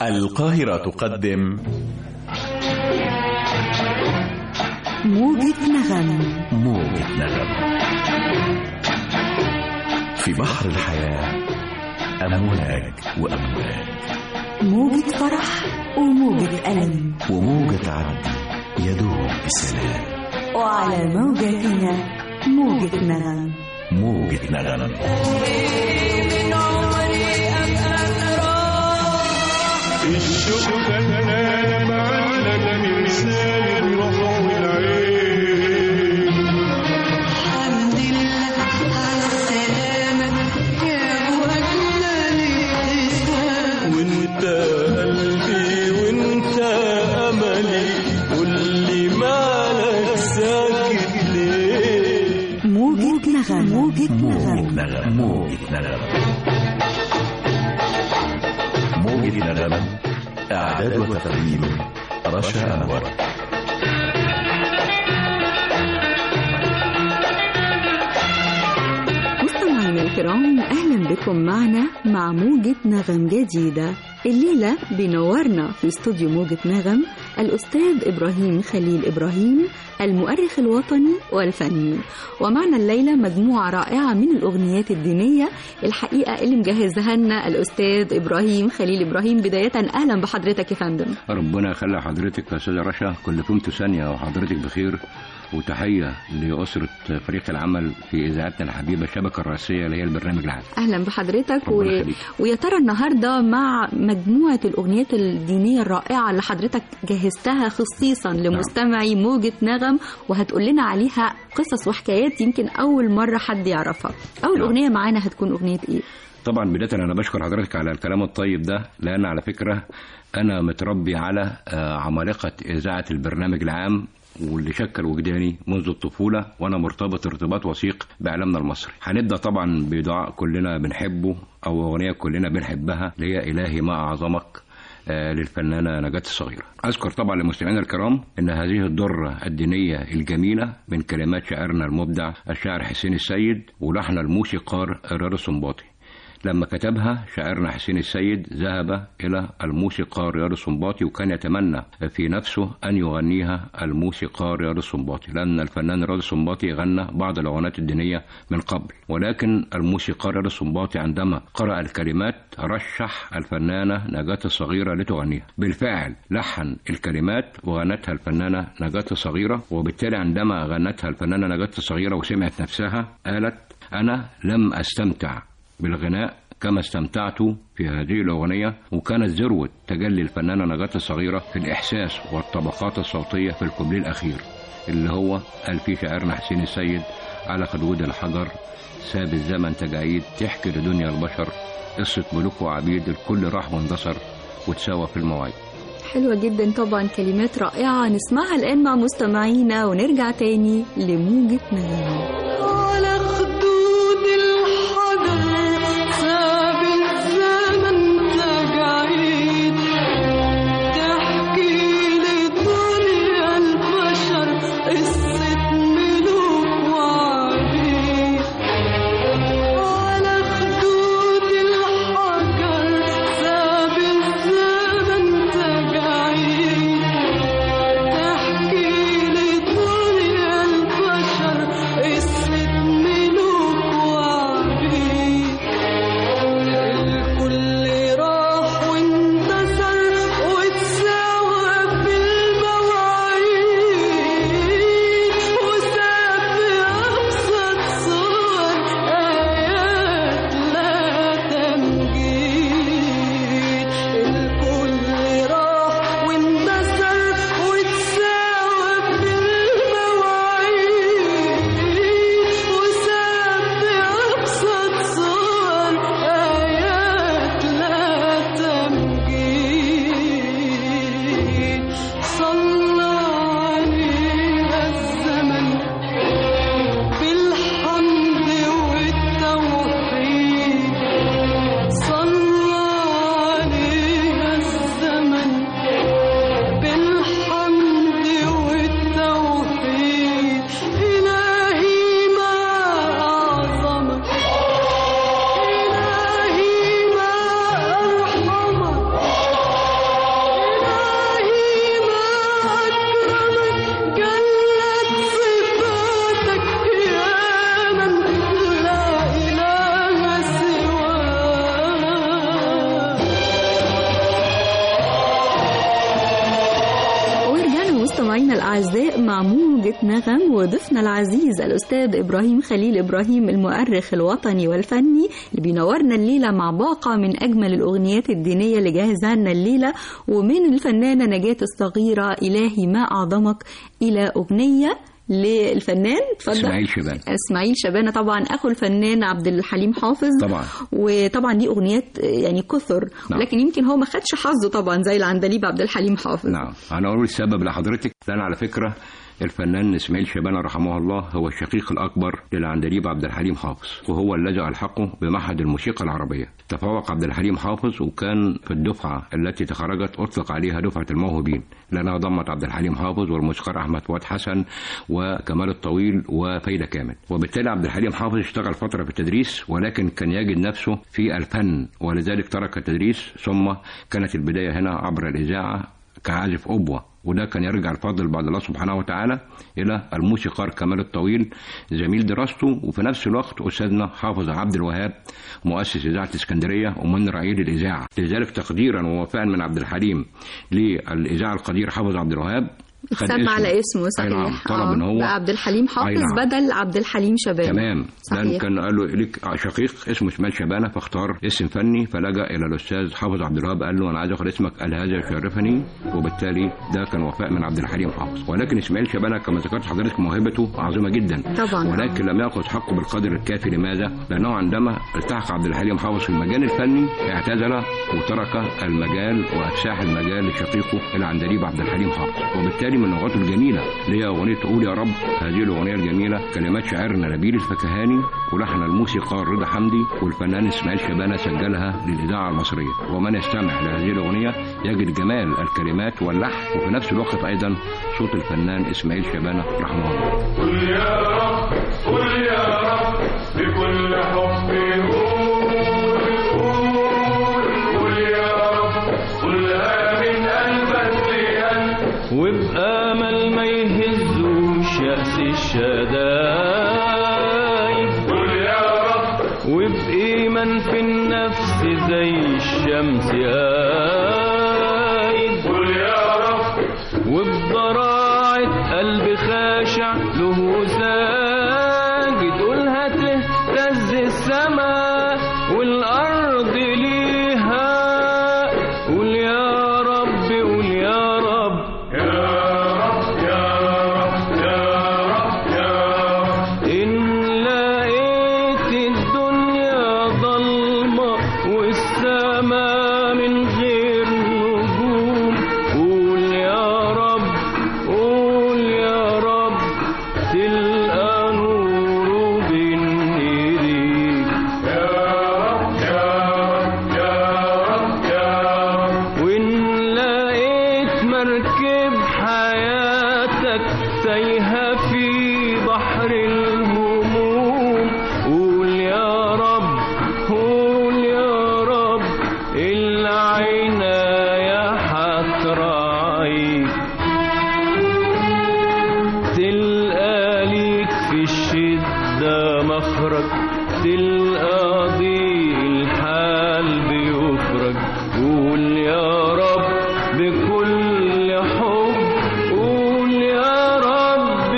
القاهرة تقدم موجة نغم موجة نغم في بحر الحياة أمواج وأمواج موجة فرح وموجة ألم وموجة عبد يدوب بسلام وعلى موجتنا موجة نغم موجة نغم الشوق كان معلق من لساني بروحه العين الحمد لله على السلامة يا وجنا الابتسام وانت قلبي وانت املي قولي مالك ساكت ليه موجة نغم موجة موجة نغم نغم موجة نغم موجة نغم إعداد وتقديم رشا أنور مستمعينا الكرام أهلا بكم معنا مع موجة نغم جديدة الليلة بينورنا في استوديو موجة نغم الأستاذ إبراهيم خليل إبراهيم المؤرخ الوطني والفني ومعنا الليلة مجموعة رائعة من الأغنيات الدينية الحقيقة اللي مجهزها لنا الأستاذ إبراهيم خليل إبراهيم بداية أهلا بحضرتك يا فندم ربنا يخلي حضرتك يا استاذ رشا كل فمت ثانيه وحضرتك بخير وتحيه لاسره فريق العمل في اذاعتنا الحبيبه الشبكه الرئيسيه اللي هي البرنامج العام اهلا بحضرتك و... ربنا يخليك. ويا ترى النهارده مع مجموعه الاغنيات الدينيه الرائعه اللي حضرتك جهزتها خصيصا لمستمعي موجه نغم وهتقول لنا عليها قصص وحكايات يمكن اول مره حد يعرفها اول نعم. اغنيه معانا هتكون اغنيه ايه طبعا بدايه انا بشكر حضرتك على الكلام الطيب ده لان على فكره انا متربي على آه، عمالقه اذاعه البرنامج العام واللي شكل وجداني منذ الطفولة وأنا مرتبط ارتباط وثيق بإعلامنا المصري هنبدأ طبعا بدعاء كلنا بنحبه أو أغنية كلنا بنحبها اللي هي إلهي ما أعظمك آه، للفنانة نجاة الصغيرة أذكر طبعا للمستمعين الكرام أن هذه الدرة الدينية الجميلة من كلمات شاعرنا المبدع الشاعر حسين السيد ولحن الموسيقار رياض السنباطي لما كتبها شاعرنا حسين السيد ذهب إلى الموسيقار رياض السنباطي وكان يتمنى في نفسه أن يغنيها الموسيقار رياض السنباطي لأن الفنان رياض السنباطي غنى بعض الأغنيات الدينية من قبل ولكن الموسيقار رياض السنباطي عندما قرأ الكلمات رشح الفنانة نجاة الصغيرة لتغنيها بالفعل لحن الكلمات وغنتها الفنانة نجاة الصغيرة وبالتالي عندما غنتها الفنانة نجاة الصغيرة وسمعت نفسها قالت أنا لم أستمتع بالغناء كما استمتعت في هذه الأغنية وكانت ذروة تجلي الفنانة نجاة الصغيرة في الإحساس والطبقات الصوتية في الكوبليه الأخير اللي هو قال فيه شاعرنا حسين السيد على خدود الحجر ساب الزمن تجاعيد تحكي لدنيا البشر قصة ملوك وعبيد الكل راح واندثر وتساوى في المواعيد حلوه جدا طبعا كلمات رائعه نسمعها الان مع مستمعينا ونرجع تاني لموجه نغم على خدود الحجر ساب الزمن تجاعيد تحكي لدنيا البشر قصة ملوك وعبيد على خدود الحجر ساب الزمن تجاعيد تحكي لدنيا البشر مستمعينا الأعزاء مع موجة نغم وضيفنا العزيز الأستاذ إبراهيم خليل إبراهيم المؤرخ الوطني والفني اللي بينورنا الليلة مع باقة من أجمل الأغنيات الدينية اللي جهزها لنا الليلة ومن الفنانة نجاة الصغيرة إلهي ما أعظمك إلى أغنية للفنان اتفضل اسماعيل شبان اسماعيل شبانه طبعا اخو الفنان عبد الحليم حافظ طبعا وطبعا دي اغنيات يعني كثر نعم. لكن يمكن هو ما خدش حظه طبعا زي العندليب عبد الحليم حافظ نعم انا اقول السبب لحضرتك لان على فكره الفنان اسماعيل شبانه رحمه الله هو الشقيق الاكبر للعندليب عبد الحليم حافظ وهو الذي الحقه بمعهد الموسيقى العربيه تفوق عبد الحليم حافظ وكان في الدفعه التي تخرجت اطلق عليها دفعه الموهوبين لانها ضمت عبد الحليم حافظ والموسيقار احمد فؤاد حسن وكمال الطويل وفايده كامل وبالتالي عبد الحليم حافظ اشتغل فتره في التدريس ولكن كان يجد نفسه في الفن ولذلك ترك التدريس ثم كانت البدايه هنا عبر الاذاعه كعازف أبوة وده كان يرجع الفضل بعد الله سبحانه وتعالى إلى الموسيقار كمال الطويل زميل دراسته وفي نفس الوقت أستاذنا حافظ عبد الوهاب مؤسس إذاعة اسكندرية ومن رعيل الإذاعة لذلك تقديرا ووفاء من عبد الحليم للإذاعة القدير حافظ عبد الوهاب خد سمى على اسمه أي نعم، صحيح طلب آه، ان هو بقى عبد الحليم أي حافظ نعم. بدل عبد الحليم شباب تمام لان صحيح كان قال له ليك شقيق اسمه اسماعيل شبانه فاختار اسم فني فلجا الى الاستاذ حافظ عبد الوهاب قال له انا عايز اخد اسمك قال هذا يشرفني وبالتالي ده كان وفاء من عبد الحليم حافظ ولكن اسماعيل شبانه كما ذكرت حضرتك موهبته عظيمه جدا طبعا ولكن لم ياخذ حقه بالقدر الكافي لماذا؟ لانه عندما التحق عبد الحليم حافظ في المجال الفني اعتزل وترك المجال وافساح المجال لشقيقه العندليب عبد الحليم حافظ وبالتالي من لغاته الجميله اللي هي اغنيه قول يا رب هذه الاغنيه الجميله كلمات شاعرنا نبيل الفكهاني ولحن الموسيقار رضا حمدي والفنان اسماعيل شبانه سجلها للاذاعه المصريه ومن يستمع لهذه الاغنيه يجد جمال الكلمات واللحن وفي نفس الوقت ايضا صوت الفنان اسماعيل شبانه رحمه الله قل يا رب قل يا رب بكل حب قول قول قل يا رب قلها من قلبك لقلب وبأمل ما يهزوش يأس الشدايد قل يا رب وبإيمان في النفس زي الشمس قايد قل يا رب وبضراعة قلب خاشع له ساجد قولها تهتز السما والأرض ليها قول يا رب قول يا رب يا رب يا رب يا رب يا رب إن لقيت الدنيا ضلمة والسما من غير نجوم قول يا رب قول يا رب تلقى نور بين ايديك يا رب يا رب يا رب يا رب وإن لقيت مركب حياتك تايهة في بحر الهموم قول يا رب قول يا رب العناية هتراعيك تلقى ليك في الشدة مخرج تلقى ضيق الحال بيفرج قول يا رب بكل حب قول يا رب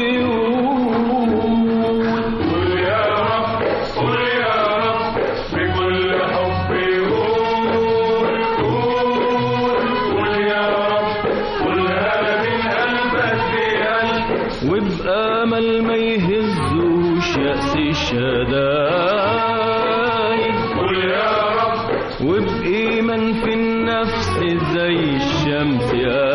قول قل يا رب قل يا رب بكل حب قول قول قل يا رب قلها من قلبك لقلب وبأمل ما يهزوش يأس الشدايد قل يا رب وبإيمان في النفس زي الشمس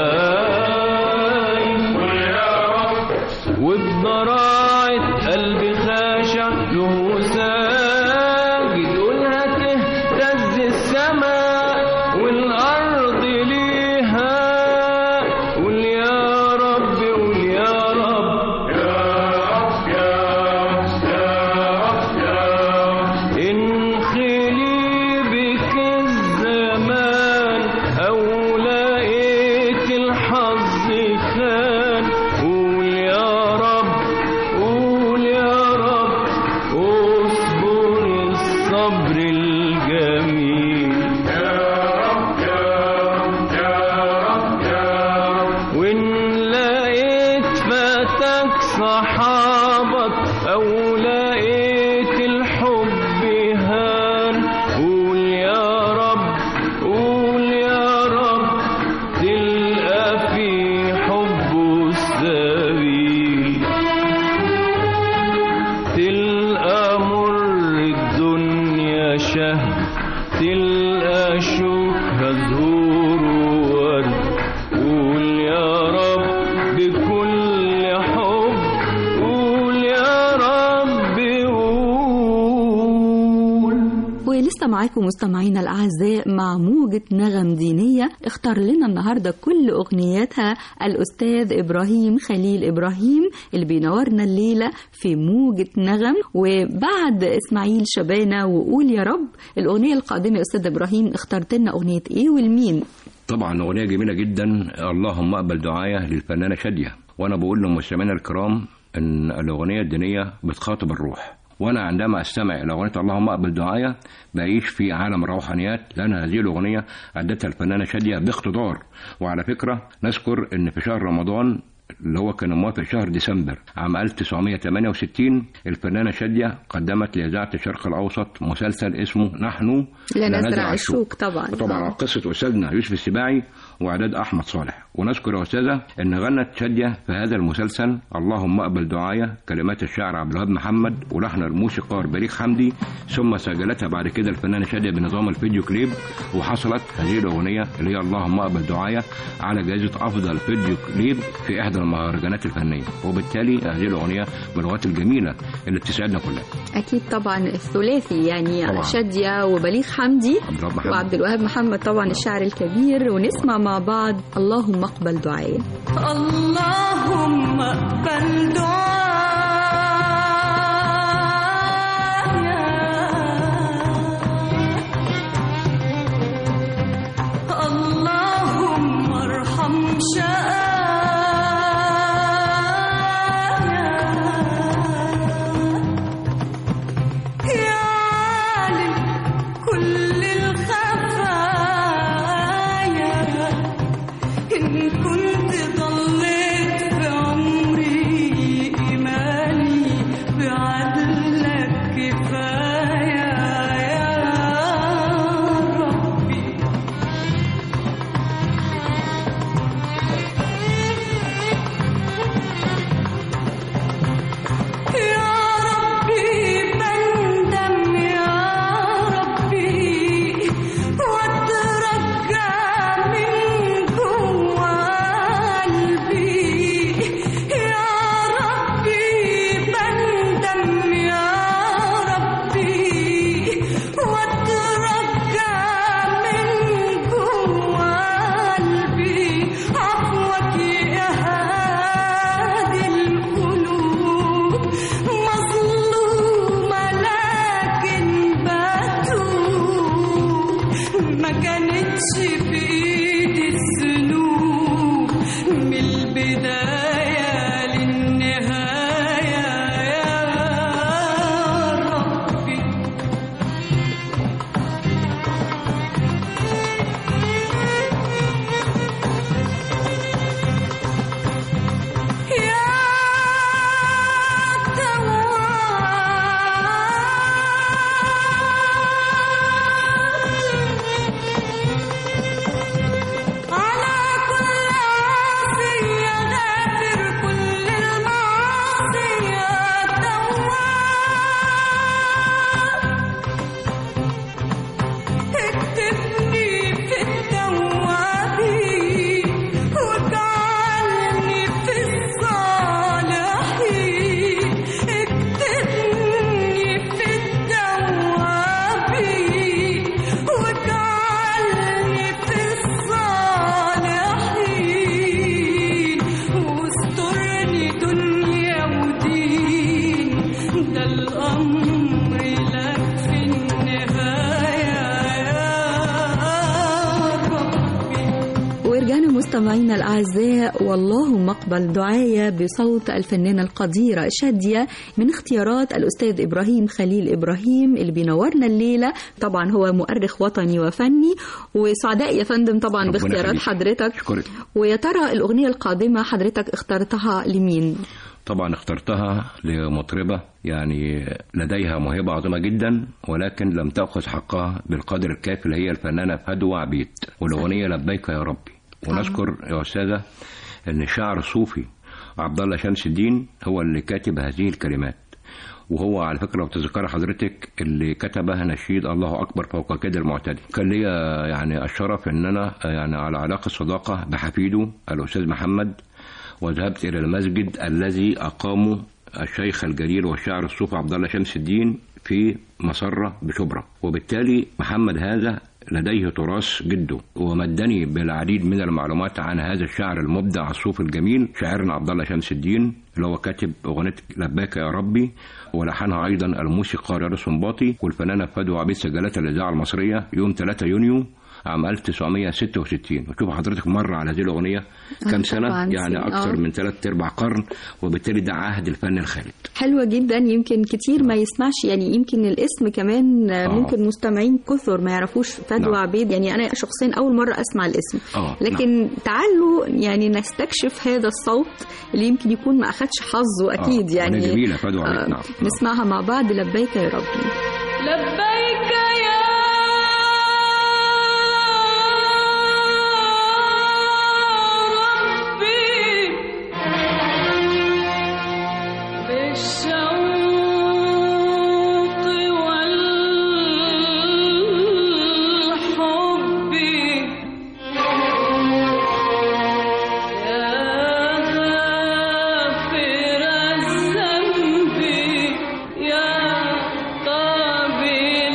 قايد قل يا رب وبضراعة قلبي خاشع له ساجد قولها تهتز السماء والأرض ليها قول يا رب قول يا رب يا رب يا رب يا رب يا رب انخلي بك الزمان أو لقيت معاكم مستمعينا الأعزاء مع موجة نغم دينية اختار لنا النهاردة كل أغنياتها الأستاذ إبراهيم خليل إبراهيم اللي بينورنا الليلة في موجة نغم وبعد إسماعيل شبانة وقول يا رب الأغنية القادمة يا أستاذ إبراهيم اخترت لنا أغنية إيه والمين طبعا أغنية جميلة جدا اللهم اقبل دعاية للفنانة شادية وأنا بقول لمستمعينا الكرام إن الأغنية الدينية بتخاطب الروح وأنا عندما أستمع إلى أغنية اللهم اقبل دعاية بعيش في عالم الروحانيات لأن هذه الأغنية أدتها الفنانة شادية باقتدار وعلى فكرة نذكر إن في شهر رمضان اللي هو كان موافق شهر ديسمبر عام 1968 الفنانة شادية قدمت لإذاعة الشرق الأوسط مسلسل اسمه نحن لا نزرع الشوك طبعا طبعا على قصة أستاذنا يوسف السباعي وإعداد أحمد صالح ونذكر يا أستاذة إن غنت شادية في هذا المسلسل اللهم اقبل دعاية كلمات الشاعر عبد الوهاب محمد ولحن الموسيقار بليغ حمدي ثم سجلتها بعد كده الفنانة شادية بنظام الفيديو كليب وحصلت هذه الأغنية اللي هي اللهم اقبل دعاية على جائزة أفضل فيديو كليب في إحدى المهرجانات الفنية وبالتالي هذه الأغنية من الأغنيات الجميلة اللي بتسعدنا كلنا أكيد طبعا الثلاثي يعني طبعاً. شادية وبليغ حمدي عبد الوهاب محمد وعبد الوهاب محمد طبعا الشاعر الكبير ونسمع مع بعض اللهم اقبل دعائي اللهم اقبل دعايا اللهم ارحم شقايا يا عالم كل الخفايا إن كنت ضليت في عمري إيماني بعدلك كفاية يا ربي يا ربي بندم يا ربي واترجى من جوا قلبي يا ربي بندم يا ربي واترجى من جوا قلبي عفوك يا هادي القلوب مظلومة لكن بتوب ما كانتش في ايدي الذنوب من البداية للنهاية يا ربي يا تواب على كل عاصية غافر كل المعاصي يا تواب اكتبني في التوابين واجعلني في الصالحين اكتبني في التوابين واجعلني في الصالحين واسترني دنيا ودين ده الأمر لك في النهاية يا ربي ورجعنا مستمعينا الأعزاء واللهم اقبل دعايا بصوت الفنانة القديرة شادية من اختيارات الأستاذ إبراهيم خليل إبراهيم اللي بينورنا الليلة طبعا هو مؤرخ وطني وفني وسعداء يا فندم طبعا ربنا باختيارات يخليك. حضرتك أشكرك ويا ترى الأغنية القادمة حضرتك اخترتها لمين؟ طبعا اخترتها لمطربة يعني لديها موهبة عظيمة جدا ولكن لم تأخذ حقها بالقدر الكافي اللي هي الفنانة فدوى عبيد والأغنية لبيك يا ربي ونذكر يا أستاذة أن الشاعر الصوفي عبد الله شمس الدين هو اللي كاتب هذه الكلمات وهو على فكره لو تذكر حضرتك اللي كتبها نشيد الله اكبر فوق كيد المعتدي كان ليا يعني الشرف ان انا يعني على علاقه صداقه بحفيده الاستاذ محمد وذهبت الى المسجد الذي اقامه الشيخ الجليل والشاعر الصوفي عبد الله شمس الدين في مسرة بشبرا وبالتالي محمد هذا لديه تراث جده ومدني بالعديد من المعلومات عن هذا الشاعر المبدع الصوفي الجميل شاعرنا عبد الله شمس الدين اللي هو كاتب اغنيه لباك يا ربي ولحنها ايضا الموسيقار رياض سنباطي والفنانه فدوى عبيد سجلتها الاذاعه المصريه يوم 3 يونيو عام 1966 وشوف حضرتك مر على هذه الاغنيه كم سنه طبعاً يعني سنة، اكثر آه. من ثلاث ارباع قرن وبالتالي ده عهد الفن الخالد حلوة جدا يمكن كتير ما يسمعش يعني يمكن الاسم كمان آه. آه. ممكن مستمعين كثر ما يعرفوش فدوى نعم. عبيد يعني أنا شخصيا أول مرة أسمع الاسم آه، لكن تعالوا يعني نستكشف هذا الصوت اللي يمكن يكون ما أخدش حظه أكيد آه، يعني أغنية جميلة فدوى عبيد، نعم. نسمعها مع بعض لبيك يا ربي لبيك يا ربي بالشوق والحب يا غافر الذنب يا قابل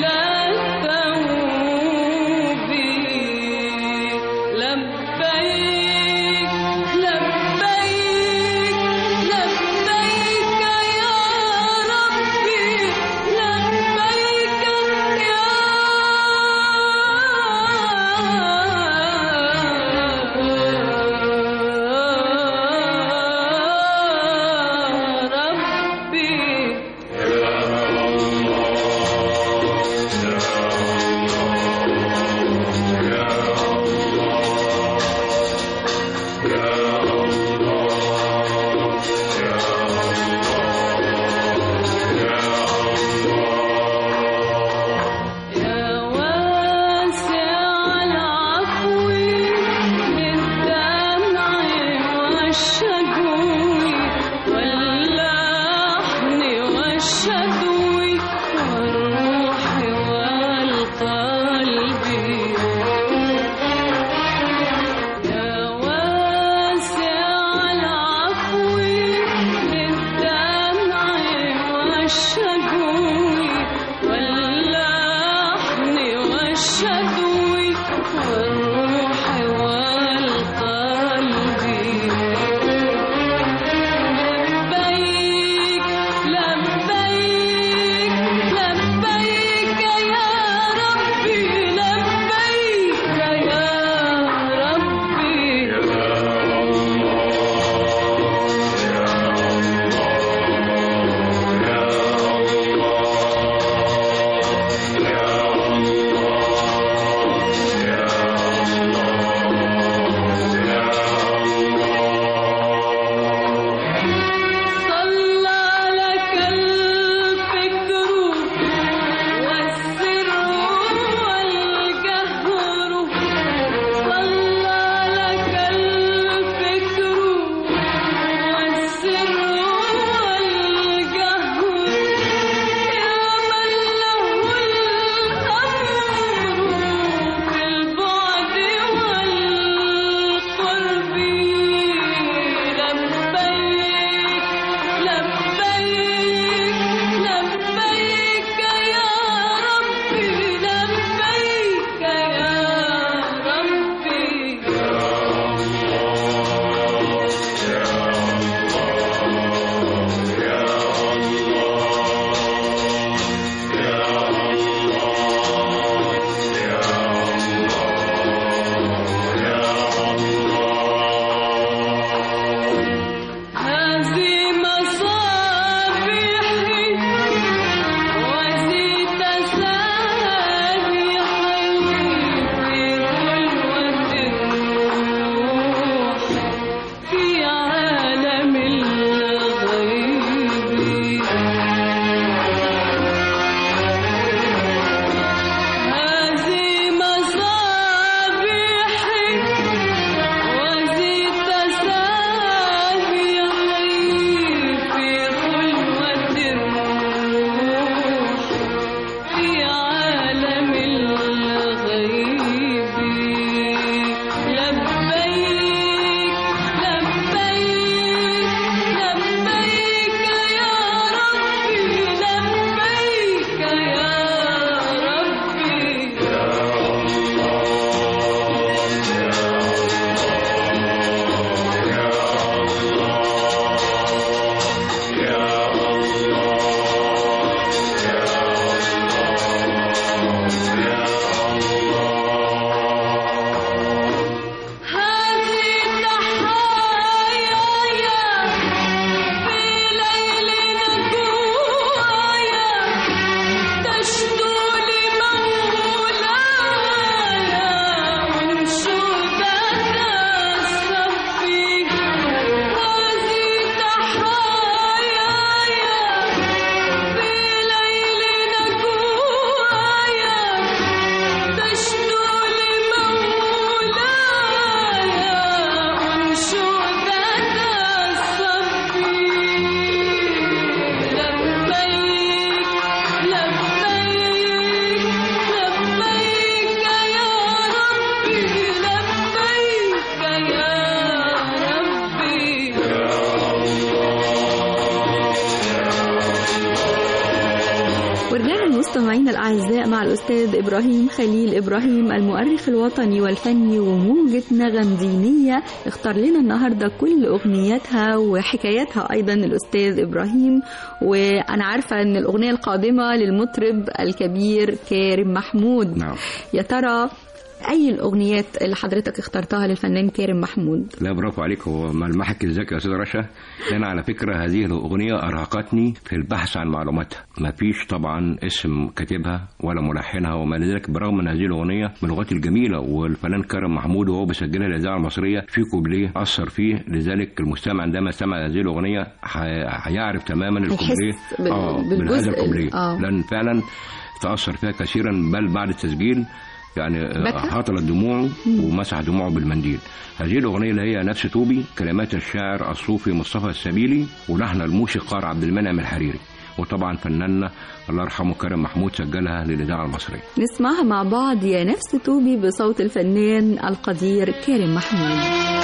مستمعينا الأعزاء مع الأستاذ إبراهيم خليل إبراهيم المؤرخ الوطني والفني وموجة نغم دينية اختار لنا النهاردة كل أغنياتها وحكاياتها أيضا الأستاذ إبراهيم وأنا عارفة أن الأغنية القادمة للمطرب الكبير كارم محمود نعم يا ترى أي الأغنيات اللي حضرتك اخترتها للفنان كارم محمود لا برافو عليك هو ملمحك الذكي يا استاذ رشا لان على فكره هذه الاغنيه ارهقتني في البحث عن معلوماتها ما فيش طبعا اسم كاتبها ولا ملحنها وما لذلك برغم ان هذه الاغنيه من اللغات الجميله والفنان كرم محمود وهو بيسجلها للاذاعه المصريه في كوبليه اثر فيه لذلك المستمع عندما سمع هذه الاغنيه ح- هيعرف تماما هيحس الكوبليه بال- اه بالجزء بهذا ال- الكوبليه آه. لان فعلا تاثر فيها كثيرا بل بعد التسجيل يعني آه، بكى؟ هطلت دموعه ومسح دموعه بالمنديل هذه الأغنية اللي هي نفس توبي كلمات الشاعر الصوفي مصطفى السبيلي ولحن الموسيقار عبد المنعم الحريري وطبعا فناننا الله يرحمه كرم محمود سجلها للإذاعة المصرية نسمعها مع بعض يا نفس توبي بصوت الفنان القدير كارم محمود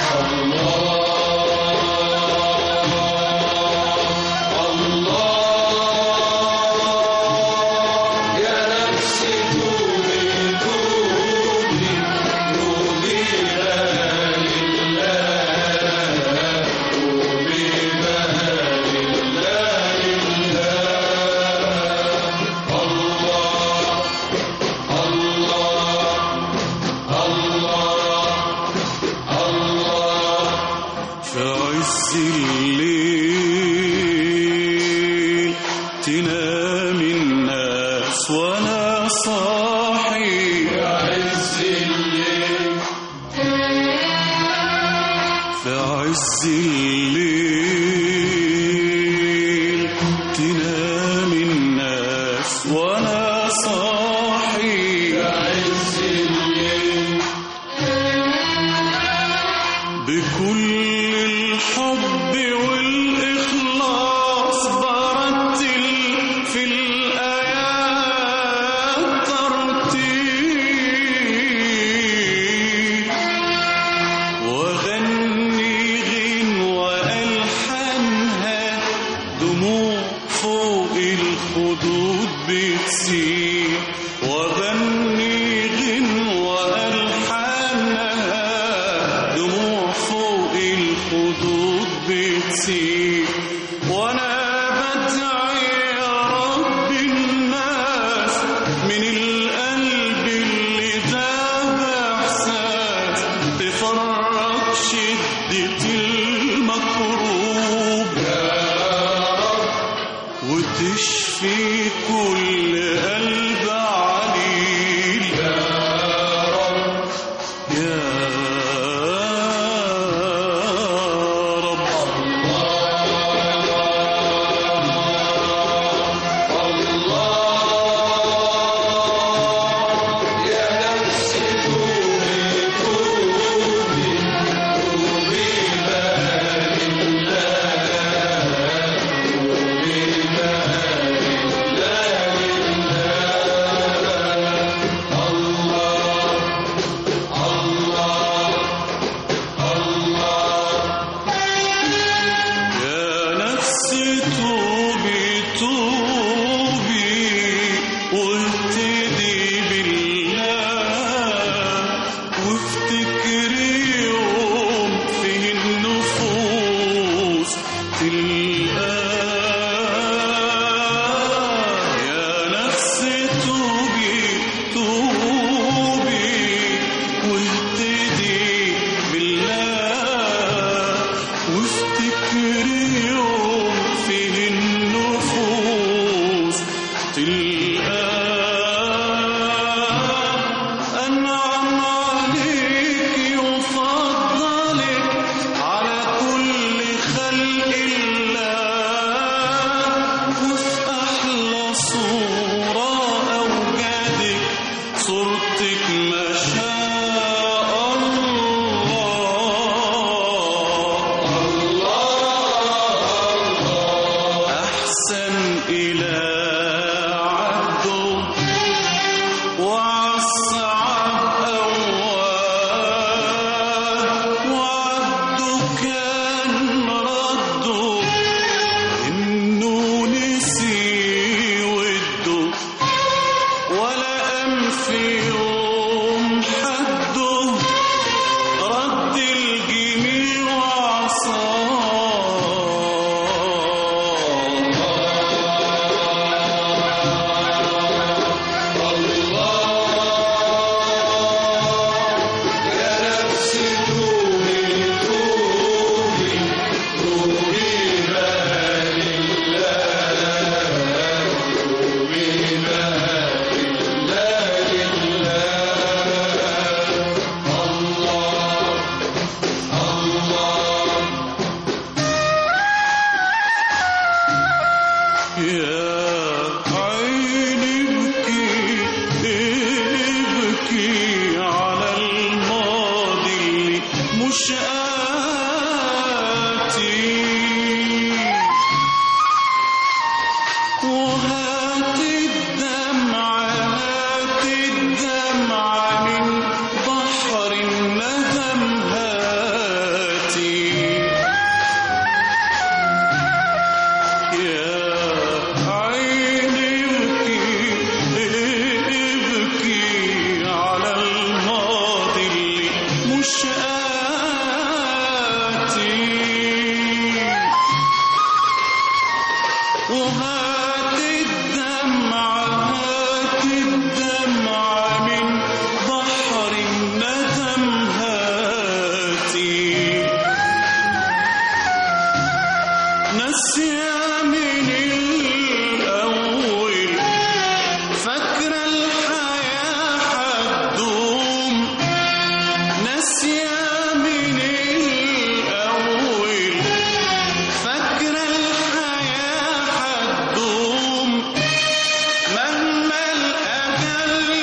في عز الليل تنام الناس وانا صاحي في عز الليل في عز الليل تنام الناس وانا صاحي في عز الليل بكل الحب والإخلاص برتل في الآيات ترتيل وغني غنوة ألحانها دموع فوق الخدود بتسيل وغني غنوة ألحانها دموع فوق الخدود بتسيل وأنا بدعي يا رب الناس من القلب اللي داب إحساس تفرج شدة المكروب وتشفي كل قلب عليل يا رب يا رب وهات الدمعة هات الدمعة من بحر الندم هاتي يا عيني ابكي ابكي على الماضي اللي مش آتي وهات الدمعة هات الدمعة من بحر الندم هاتي نسيا من الأول فاكرة الحياة حتدوم نسيا من الأول فاكرة الحياة حتدوم مهما الأجل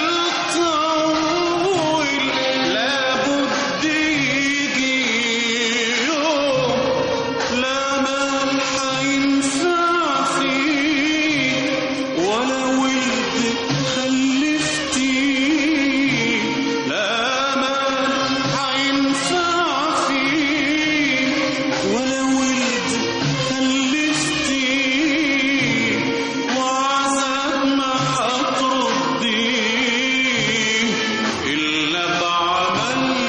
طول لابد يجي يوم لا مال هينفع فيه ولا ولد خلفتي لا مال هينفع فيه ولا ولد خلفتي وعذاب ما هترديه إلا بعمل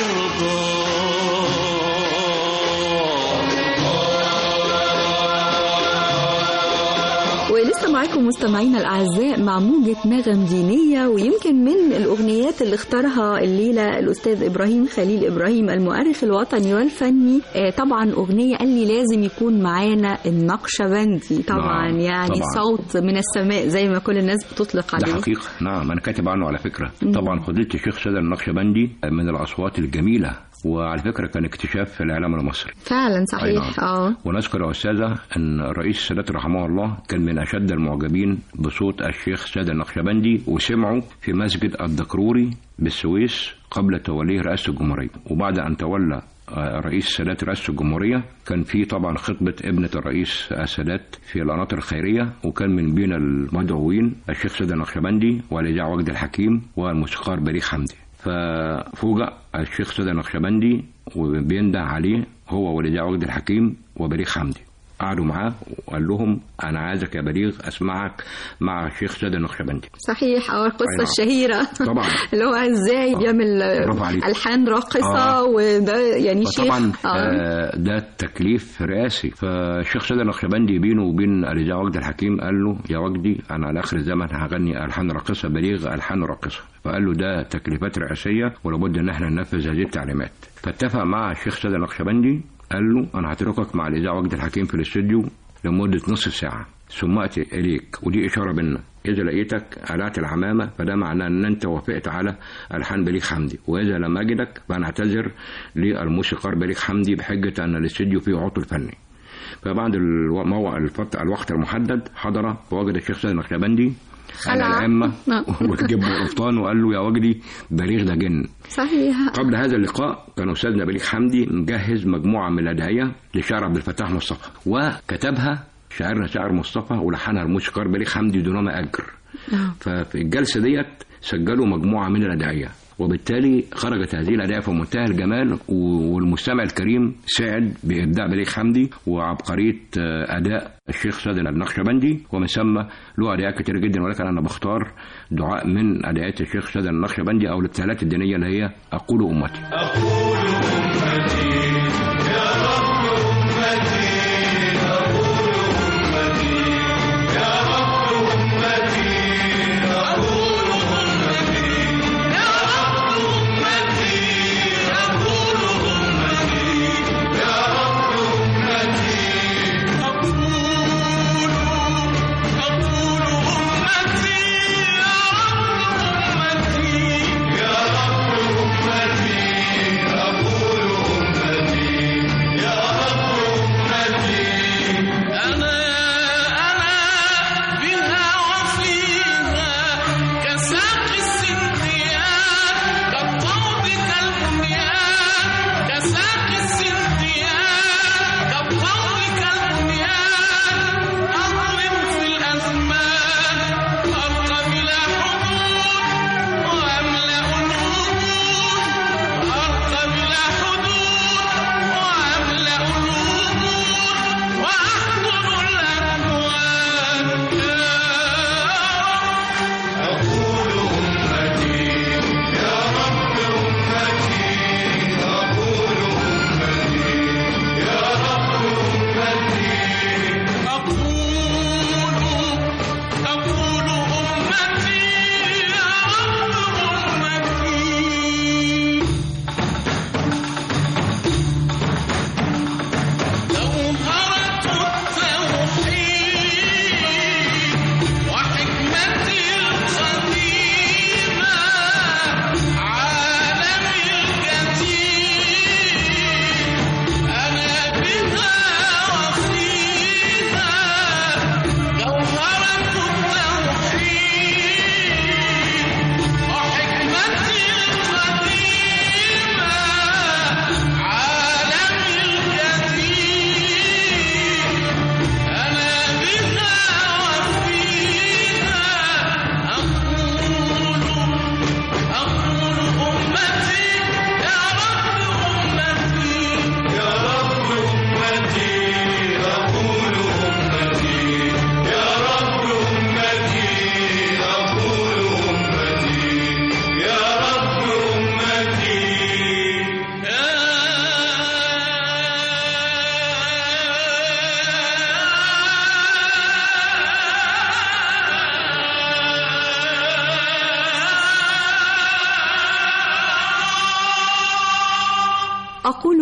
يرضاه ولسه معاكم مستمعينا الأعزاء مع موجة نغم دينية ويمكن من الأغنيات اللي اختارها الليلة الأستاذ إبراهيم خليل إبراهيم المؤرخ الوطني والفني آه، طبعا أغنية قال لي لازم يكون معانا النقشبندي طبعا نعم، يعني طبعاً. صوت من السماء زي ما كل الناس بتطلق ده عليه حقيقة نعم أنا كاتب عنه على فكرة مم. طبعا فضيلة الشيخ سيد النقشبندي من الأصوات الجميلة وعلى فكرة كان اكتشاف في الإعلام المصري فعلا أي صحيح نعم. اه ونذكر يا أستاذة أن الرئيس السادات رحمه الله كان من أشد المعجبين بصوت الشيخ سيد النقشبندي وسمعه في مسجد الدكروري بالسويس قبل توليه رئاسة الجمهورية وبعد أن تولى آه، رئيس السادات رئاسة الجمهورية كان في طبعا خطبة ابنة الرئيس السادات في القناطر الخيرية وكان من بين المدعوين الشيخ سيد النقشبندي والإذاعة وجد الحكيم والموسيقار بليغ حمدي ففوجئ الشيخ سيد النقشبندي وبينده عليه هو والإذاعة وجد الحكيم وبليغ حمدي قعدوا معاه وقال لهم انا عايزك يا بليغ اسمعك مع الشيخ سيد النقشبندي صحيح اه القصة أي نعم. الشهيرة طبعا اللي هو ازاي بيعمل برافو عليك. ألحان راقصة آه. وده يعني شيخ فطبعا آه. آه ده تكليف رئاسي فالشيخ سيد النقشبندي بينه وبين الاذاعه وجدي الحكيم قال له يا وجدي انا على اخر الزمن هغني الحان راقصه بليغ الحان راقصه فقال له ده تكليفات رئاسيه ولابد ان احنا ننفذ هذه التعليمات فاتفق مع الشيخ سيد النقشبندي قال له انا هتركك مع الاذاعه وجدي الحكيم في الاستوديو لمده نصف ساعه ثم اتي اليك ودي اشاره بينا اذا لقيتك قلعت العمامه فده معناه ان انت وافقت على الحان بليغ حمدي واذا لم اجدك فنعتذر للموسيقار بليغ حمدي بحجه ان الاستوديو فيه عطل فني فبعد الموع الفت... الوقت المحدد حضر ووجد الشيخ سيد النقشبندي على خلع. العمة نعم. وجيب قفطان وقال له يا وجدي بليغ ده جن صحيح قبل هذا اللقاء كان استاذنا بليغ حمدي مجهز مجموعه من الادعيه لشعر عبد الفتاح مصطفى وكتبها شاعرنا شاعر مصطفى ولحنها الموسيقار بليغ حمدي دون ما اجر آه. ففي الجلسه ديت سجلوا مجموعه من الادعيه وبالتالي خرجت هذه الادعيه في منتهى الجمال و- والمستمع الكريم سعد بابداع بليغ حمدي وعبقريه آه، اداء الشيخ سيد النقشبندي ومن ثم له ادعيات كتير جدا ولكن انا بختار دعاء من ادعيات الشيخ سيد النقشبندي او الابتهالات الدينيه اللي هي اقول امتي أقول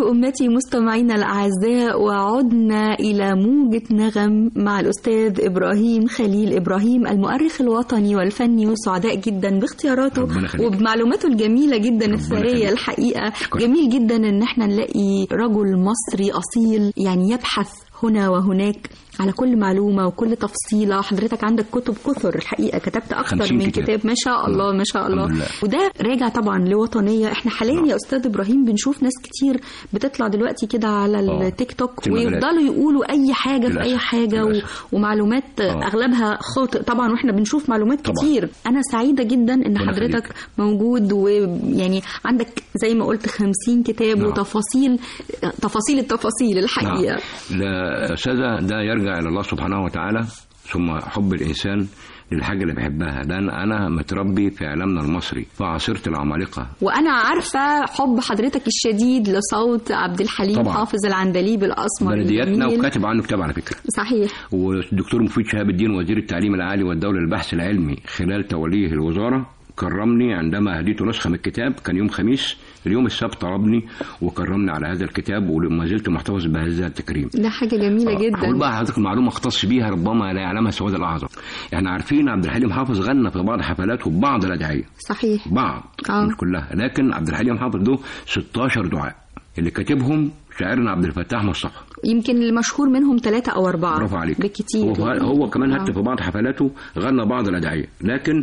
أمتي مستمعينا الأعزاء وعدنا إلى موجة نغم مع الأستاذ إبراهيم خليل إبراهيم المؤرخ الوطني والفني وسعداء جدا باختياراته ربنا يخليك. وبمعلوماته الجميلة جدا ربنا الثرية يخليك. الحقيقة شكرا. جميل جدا إن احنا نلاقي رجل مصري أصيل يعني يبحث هنا وهناك على كل معلومة وكل تفصيلة حضرتك عندك كتب كثر الحقيقة كتبت أكثر 50 من كتاب. كتاب ما شاء الله ما شاء الله الحمد لله. وده راجع طبعا لوطنية احنا حاليا يا أستاذ إبراهيم بنشوف ناس كتير بتطلع دلوقتي كده على آه. التيك توك في المجالات. ويفضلوا يقولوا أي حاجة في للأسف. أي حاجة و... للأسف. ومعلومات آه. أغلبها خاطئ طبعا واحنا بنشوف معلومات طبعا. كتير أنا سعيدة جدا إن ربنا حضرتك يخليك. موجود ويعني عندك زي ما قلت 50 كتاب نعم. وتفاصيل تفاصيل التفاصيل الحقيقة نعم. لا أستاذة ده يرجع إلى الله سبحانه وتعالى ثم حب الإنسان للحاجة اللي بحبها لأن أنا متربي في إعلامنا المصري فعاصرت العمالقة وانا عارفه حب حضرتك الشديد لصوت عبد الحليم طبعا. حافظ العندليب الاسمر بلدياتنا الجميل. وكاتب عنه كتاب على فكرة صحيح والدكتور مفيد شهاب الدين وزير التعليم العالي والدولة للبحث العلمي خلال توليه الوزارة كرمني عندما هديته نسخة من الكتاب كان يوم خميس اليوم السبت طلبني وكرمني على هذا الكتاب وما زلت محتفظ بهذا التكريم ده حاجه جميله هقول جدا بقى حضرتك معلومه اختص بيها ربما لا يعلمها السواد الاعظم احنا عارفين عبد الحليم حافظ غنى في بعض حفلاته ببعض الادعيه صحيح بعض آه. مش كلها لكن عبد الحليم حافظ له 16 دعاء اللي كاتبهم شاعرنا عبد الفتاح مصطفى يمكن المشهور منهم ثلاثة أو أربعة برافو عليك بالكتير هو, هو كمان آه. حتى في بعض حفلاته غنى بعض الادعيه لكن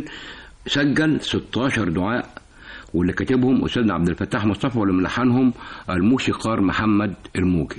سجل 16 دعاء واللي كاتبهم استاذنا عبد الفتاح مصطفى واللي ملحنهم الموسيقار محمد الموجي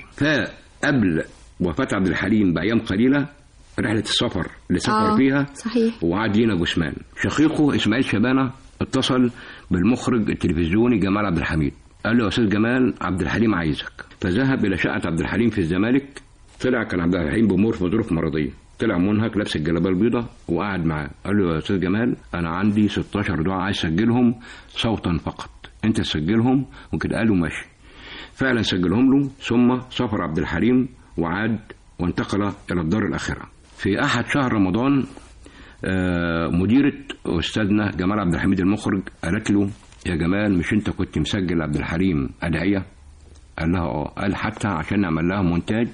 فقبل وفاه عبد الحليم بايام قليله رحله السفر اللي سافر آه، فيها صحيح وعاد لينا جثمان شقيقه اسماعيل شبانه اتصل بالمخرج التلفزيوني جمال عبد الحميد قال له يا استاذ جمال عبد الحليم عايزك فذهب الى شقه عبد الحليم في الزمالك طلع كان عبد الحليم بيمر في ظروف مرضيه طلع منهك لابس الجلابيه البيضاء وقعد معاه قال له يا استاذ جمال انا عندي 16 دعاء عايز اسجلهم صوتا فقط انت تسجلهم وكده قال له ماشي فعلا سجلهم له ثم سافر عبد الحليم وعاد وانتقل الى الدار الاخره في احد شهر رمضان آه، مديرة أستاذنا جمال عبد الحميد المخرج قالت له يا جمال مش أنت كنت مسجل عبد الحليم أدعية؟ قال لها اه قال حتى عشان نعمل لها مونتاج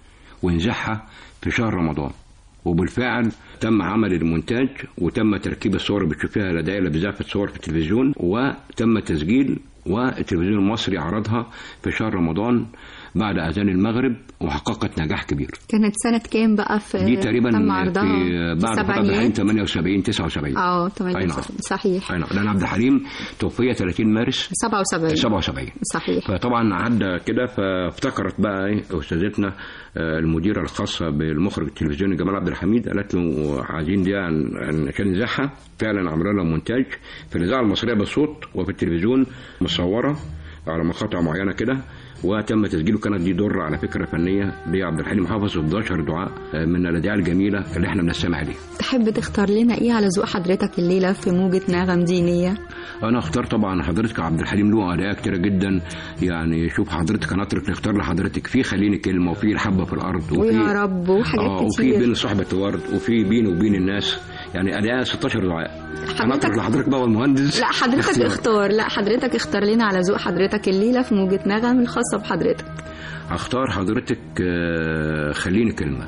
ونزحها في شهر رمضان وبالفعل تم عمل المونتاج وتم تركيب الصور اللي بتشوفيها لدي بزاف الصور في التلفزيون وتم تسجيل والتلفزيون المصري عرضها في شهر رمضان بعد اذان المغرب وحققت نجاح كبير كانت سنة كام بقى في دي تقريبا تم في عرضها بعد فترة عبد الحليم السبعينات 78 79 اه أي 78 نعم. صحيح اي نعم لان عبد الحليم توفي 30 مارس 77 77 صحيح فطبعا عدى كده فافتكرت بقى ايه استاذتنا آه، المديره الخاصه بالمخرج التلفزيوني جمال عبد الحميد قالت له عايزين دي عن عن- عشان نذاعها فعلا عملوا لها مونتاج في الاذاعه المصريه بالصوت وفي التلفزيون مصوره على مقاطع معينه كده وتم تسجيله كانت دي دور على فكره فنيه لعبد الحليم حافظ 11 دعاء آه، من الادعيه الجميله اللي احنا بنستمع عليها تحب تختار لنا ايه على ذوق حضرتك الليلة في موجة نغم دينية انا اختار طبعا حضرتك عبد الحليم له ادعيه كتيره جدا يعني شوف حضرتك انا اترك نختار لحضرتك في خليني كلمه وفي الحبه في الارض وفي ويا رب وحاجات اه وفي كتير بين صحبه ورد وفي بيني وبين الناس يعني ادعيه 16 دعاء انا حضرتك- اترك لحضرتك بقى والمهندس لا حضرتك اختيار. اختار لا حضرتك اختار لنا على ذوق حضرتك الليلة في موجة نغم الخاصة بحضرتك هختار حضرتك آه، خليني كلمه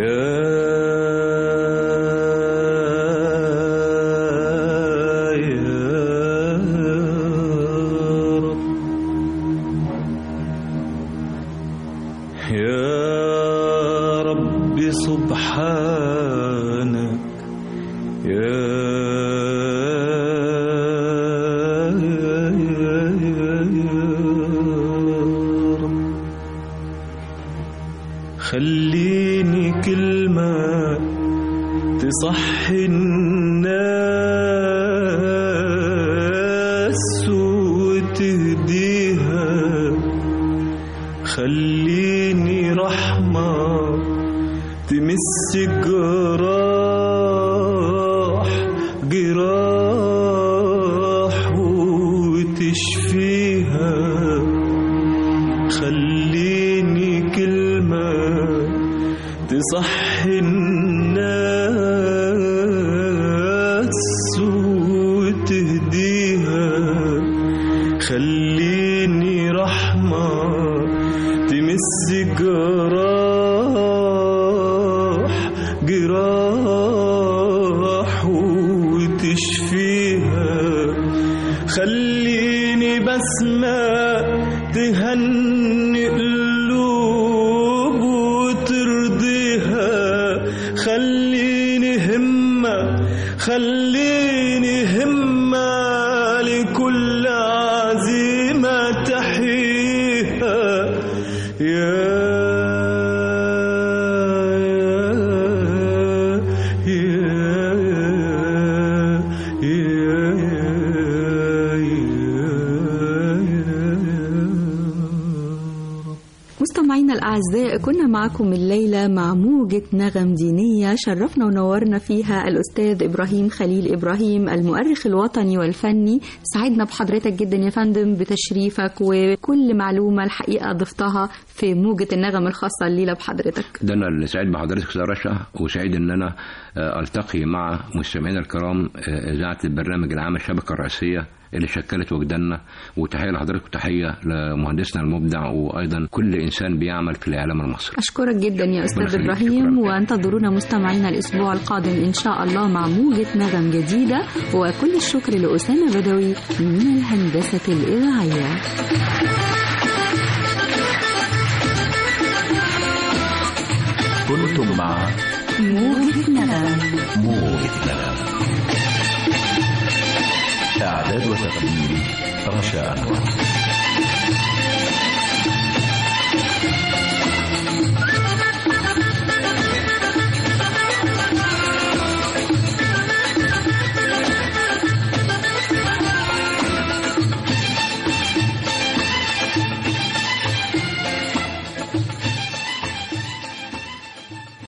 يا رب سبحانك يا رب خليني كلمة تصحي الناس وتهديها خليني رحمة تمس جراح جراح وتشفيها خليني كلمة تصحي الناس وتهديها خليني رحمة تمس جراح جراح وتشفيها خليني بسمة تهني قلوب وترضيها خليني همة خليني همة لكل عزيمة تحييها يا مستمعينا الأعزاء كنا معكم الليلة مع موجة نغم دينية شرفنا ونورنا فيها الأستاذ إبراهيم خليل إبراهيم المؤرخ الوطني والفني سعدنا بحضرتك جدا يا فندم بتشريفك وكل معلومة الحقيقة ضفتها في موجة النغم الخاصة الليلة بحضرتك ده انا اللي سعيد بحضرتك استاذ رشا وسعيد ان انا آه، التقي مع مستمعينا الكرام آه، اذاعه البرنامج العام الشبكه الرئيسيه اللي شكلت وجداننا وتحيه لحضرتك وتحيه لمهندسنا المبدع وايضا كل انسان بيعمل في الاعلام المصري أشكرك جدا يا أستاذ يخليك، إبراهيم شكراً. وانتظرونا مستمعينا الأسبوع القادم إن شاء الله مع موجة نغم جديدة وكل الشكر لأسامة بدوي من الهندسة الإذاعية كنتم مع موجة نغم موجة نغم إعداد وتقديم رشا أنور